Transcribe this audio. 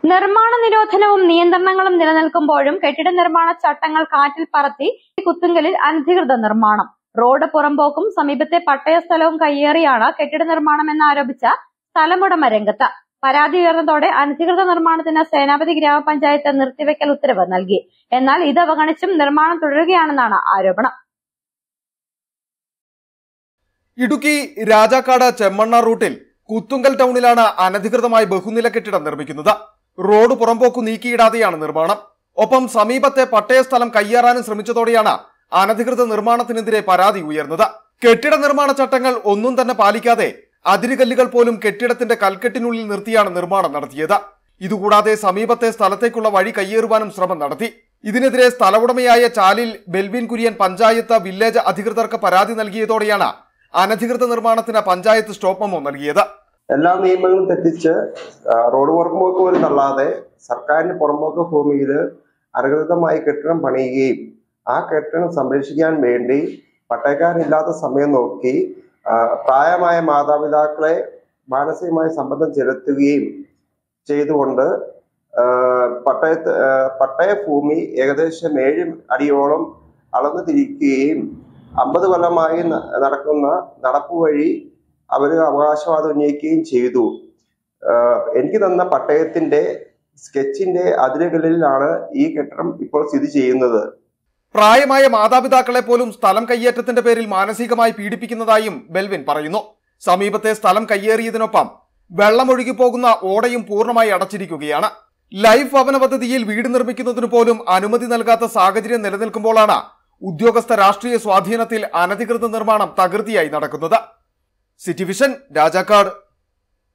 നിർമ്മാണ നിരോധനവും നിയന്ത്രണങ്ങളും നിലനിൽക്കുമ്പോഴും കെട്ടിട നിർമ്മാണ ചട്ടങ്ങൾ കാറ്റിൽ പറത്തി കുത്തുങ്കലിൽ അനധികൃത നിർമ്മാണം റോഡ് പുറമ്പോക്കും സമീപത്തെ പട്ടയ സ്ഥലവും കയ്യേറിയാണ് കെട്ടിട നിർമ്മാണം എന്നാരോപിച്ച സ്ഥലമുടമ രംഗത്ത് പരാതി ഉയർന്നതോടെ അനധികൃത നിർമ്മാണത്തിന് സേനാപതി ഗ്രാമപഞ്ചായത്ത് നിർത്തിവെക്കൽ ഉത്തരവ് നൽകി എന്നാൽ ഇത് അവഗണിച്ചും നിർമ്മാണം തുടരുകയാണെന്നാണ് ആരോപണം ഇടുക്കി രാജാക്കാട് ചെമ്മണ്ണ റൂട്ടിൽ കുത്തുങ്കൽ ടൗണിലാണ് അനധികൃതമായി ബഹുനില കെട്ടിടം നിർമ്മിക്കുന്നത് റോഡ് പുറമ്പോക്കു നീക്കിയിടാതെയാണ് നിർമ്മാണം ഒപ്പം സമീപത്തെ പട്ടയ സ്ഥലം കയ്യേറാനും ശ്രമിച്ചതോടെയാണ് അനധികൃത നിർമ്മാണത്തിനെതിരെ പരാതി ഉയർന്നത് കെട്ടിട നിർമ്മാണ ചട്ടങ്ങൾ ഒന്നും തന്നെ പാലിക്കാതെ അതിരുകല്ലുകൾ പോലും കെട്ടിടത്തിന്റെ കൽക്കെട്ടിനുള്ളിൽ നിർത്തിയാണ് നിർമ്മാണം നടത്തിയത് ഇതുകൂടാതെ സമീപത്തെ സ്ഥലത്തേക്കുള്ള വഴി കയ്യേറുവാനും ശ്രമം നടത്തി ഇതിനെതിരെ സ്ഥലവുടമയായ ചാലിൽ ബെൽവിൻ കുര്യൻ പഞ്ചായത്ത് വില്ലേജ് അധികൃതർക്ക് പരാതി നൽകിയതോടെയാണ് അനധികൃത നിർമ്മാണത്തിന് പഞ്ചായത്ത് സ്റ്റോപ്പ് മെമ്മോ നൽകിയത് എല്ലാ നിയമങ്ങളും തെറ്റിച്ച് ആ, റോഡ് പുറമ്പോക്ക് പോലും തള്ളാതെ സർക്കാരിന്റെ പുറമ്പോക്ക് ഭൂമിയിൽ അനധികൃതമായി കെട്ടിടം പണിയുകയും ആ കെട്ടിടം സംരക്ഷിക്കാൻ വേണ്ടി പട്ടയക്കാരില്ലാത്ത സമയം നോക്കി ആ, പ്രായമായ മാതാപിതാക്കളെ മാനസികമായി സമ്മർദ്ദം ചെലുത്തുകയും ചെയ്തുകൊണ്ട് ആ, പട്ടയത്ത് ആ, പട്ടയ ഭൂമി ഏകദേശം ഏഴ് അടിയോളം അളന്നു തിരിക്കുകയും അമ്പത് കൊല്ലമായി ന- നടക്കുന്ന നടപ്പ് വഴി അവർ അവകാശവാദം ഉന്നയിക്കുകയും ചെയ്തു ആഹ് എനിക്ക് തന്ന പട്ടയത്തിന്റെ സ്കെച്ചിന്റെ അതിരുകളിലാണ് ഈ കെട്ടിടം ഇപ്പോൾ സ്ഥിതി ചെയ്യുന്നത് പ്രായമായ മാതാപിതാക്കളെ പോലും സ്ഥലം കയ്യേറ്റത്തിന്റെ പേരിൽ മാനസികമായി പീഡിപ്പിക്കുന്നതായും ബെൽവിൻ പറയുന്നു സമീപത്തെ സ്ഥലം കയ്യേറിയതിനൊപ്പം വെള്ളമൊഴുകി പോകുന്ന ഓടയും പൂർണ്ണമായി അടച്ചിരിക്കുകയാണ് ലൈഫ് ഭവന പദ്ധതിയിൽ വീട് നിർമ്മിക്കുന്നതിന് പോലും അനുമതി നൽകാത്ത സാഹചര്യം നിലനിൽക്കുമ്പോഴാണ് ഉദ്യോഗസ്ഥ രാഷ്ട്രീയ സ്വാധീനത്തിൽ അനധികൃത നിർമ്മാണം തകൃതിയായി നടക്കുന്നത് സിറ്റി വിഷൻ രാജാക്കാട്